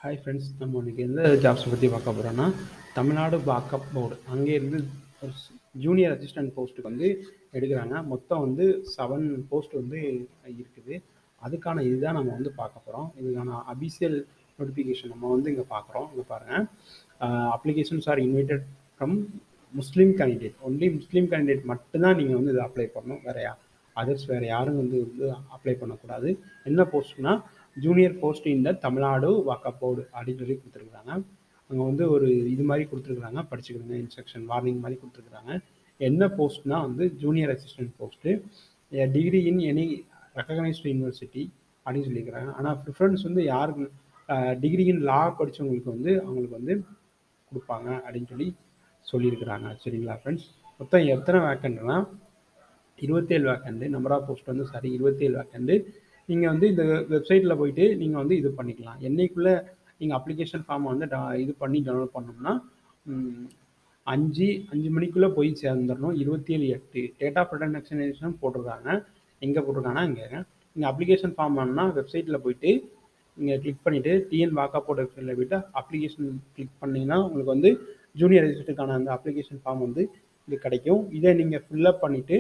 hi friends நம்ம இன்னைக்கு எந்த ஜாப்ஸை பற்றி பார்க்க போகிறோன்னா தமிழ்நாடு வாக்கப் போர்டு அங்கேருந்து ஒரு ஜூனியர் அசிஸ்டன்ட் போஸ்ட்டுக்கு வந்து எடுக்கிறாங்க மொத்தம் வந்து செவன் போஸ்ட் வந்து இருக்குது அதுக்கான இதுதான் நம்ம வந்து பார்க்க போகிறோம் இதுக்கான அபிஷியல் நோட்டிஃபிகேஷன் நம்ம வந்து இங்கே பார்க்குறோம் இங்கே பாருங்கள் applications are invited from Muslim candidate only Muslim candidate மட்டும்தான் நீங்கள் வந்து இதை அப்ளை பண்ணணும் வேறு யா அதர்ஸ் வேறு யாரும் வந்து வந்து அப்ளை பண்ணக்கூடாது என்ன போஸ்ட்னா ஜூனியர் போஸ்ட் இந்த தமிழ்நாடு வாக்கப் போர்டு அப்படின்னு சொல்லி கொடுத்துருக்குறாங்க அங்கே வந்து ஒரு இது மாதிரி கொடுத்துருக்குறாங்க படிச்சுக்கிடுங்க இன்ஸ்ட்ரக்ஷன் வார்னிங் மாதிரி கொடுத்துருக்குறாங்க என்ன போஸ்ட்னா வந்து junior assistant post degree in any recognised university அப்படின்னு சொல்லியிருக்கிறாங்க ஆனால் ப்ரிஃபரன்ஸ் வந்து யாருக்கு டிகிரி இன் லா படித்தவங்களுக்கு வந்து அவங்களுக்கு வந்து கொடுப்பாங்க அப்படின்னு சொல்லி சொல்லியிருக்கிறாங்க சரிங்களா ஃப்ரெண்ட்ஸ் மொத்தம் எத்தனை வேக்கண்ட்னா இருபத்தேழு வேக்கண்டு நம்பர் ஆஃப் போஸ்ட் வந்து சாரி இருபத்தேழு வேக்கண்டு நீங்கள் வந்து இந்த வெப்சைட்டில் போயிட்டு நீங்கள் வந்து இது பண்ணிக்கலாம் என்னைக்குள்ளே நீங்கள் அப்ளிகேஷன் ஃபார்மை வந்து டா இது பண்ணி டவுன்லோட் பண்ணோம்னா அஞ்சு அஞ்சு மணிக்குள்ளே போய் சேர்ந்துடணும் இருபத்தி ஏழு எட்டு டேட் ஆஃப் ரிட்டன் எக்ஸனேஷன் போட்டிருக்காங்க எங்கே போட்டிருக்காங்கன்னா இங்கே நீங்கள் அப்ளிகேஷன் ஃபார்ம் பண்ணால் வெப்சைட்டில் போயிட்டு நீங்கள் கிளிக் பண்ணிவிட்டு டிஎன் வாக்காப்போர்ட் வெப்சைட்டில் போயிட்டு அப்ளிகேஷன் கிளிக் பண்ணிங்கன்னா உங்களுக்கு வந்து ஜூனியர் ரெஜிஸ்டருக்கான அந்த அப்ளிகேஷன் ஃபார்ம் வந்து இது கிடைக்கும் இதை நீங்கள் ஃபில்லப் பண்ணிவிட்டு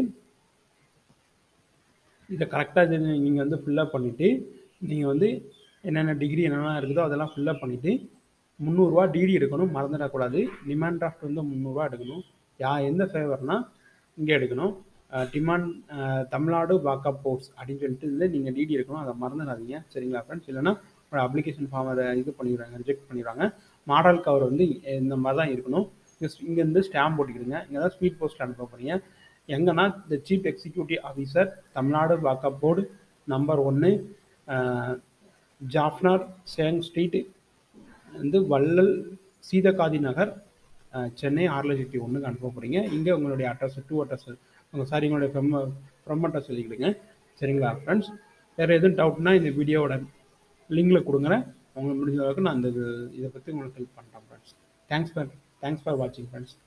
இதை கரெக்டாக இது நீங்கள் வந்து ஃபில்லப் பண்ணிவிட்டு நீங்கள் வந்து என்னென்ன டிகிரி என்னென்ன இருக்குதோ அதெல்லாம் ஃபில்லப் பண்ணிவிட்டு முந்நூறுரூவா டிடி எடுக்கணும் மறந்துடக்கூடாது டிமாண்ட் டிராஃப்ட் வந்து முந்நூறுரூவா எடுக்கணும் யா எந்த ஃபேவர்னால் இங்கே எடுக்கணும் டிமாண்ட் தமிழ்நாடு வாக்கப் போர்ட்ஸ் அப்படின்னு சொல்லிட்டு இதில் நீங்கள் டிடி எடுக்கணும் அதை மறந்துடாதீங்க சரிங்களா ஃப்ரெண்ட்ஸ் இல்லைன்னா உங்களோட அப்ளிகேஷன் ஃபார்ம் அதை இது பண்ணிடுறாங்க ரிஜெக்ட் பண்ணிடுறாங்க மாடல் கவர் வந்து இந்த மாதிரி தான் இருக்கணும் இங்கேருந்து ஸ்டாம்ப் போட்டுக்கிடுங்க இங்கே தான் ஸ்பீட் போஸ்ட் அனுப்ப போகிறீங்க எங்கன்னா the chief executive officer Tamil Nadu வாக்கப் board number ஒன்று ஜாஃப்னார் சேங் ஸ்ட்ரீட் வந்து வள்ளல் சீதகாதி நகர் சென்னை ஆறு லட்சத்தி ஒன்றுக்கு அனுப்ப போகிறீங்க இங்கே உங்களுடைய அட்ரஸ் டூ அட்ரஸ் உங்கள் சாரி உங்களுடைய ஃப்ரம் ஃப்ரம் அட்ரஸ் சொல்லிக்கிடுங்க சரிங்களா ஃப்ரெண்ட்ஸ் வேறு எதுவும் டவுட்னா இந்த வீடியோவோட லிங்கில் கொடுங்க உங்களுக்கு முடிஞ்ச அளவுக்கு நான் அந்த இதை பற்றி உங்களுக்கு ஹெல்ப் பண்ணுறேன் friends thanks for thanks for வாட்சிங் ஃப்ரெண்ட்ஸ்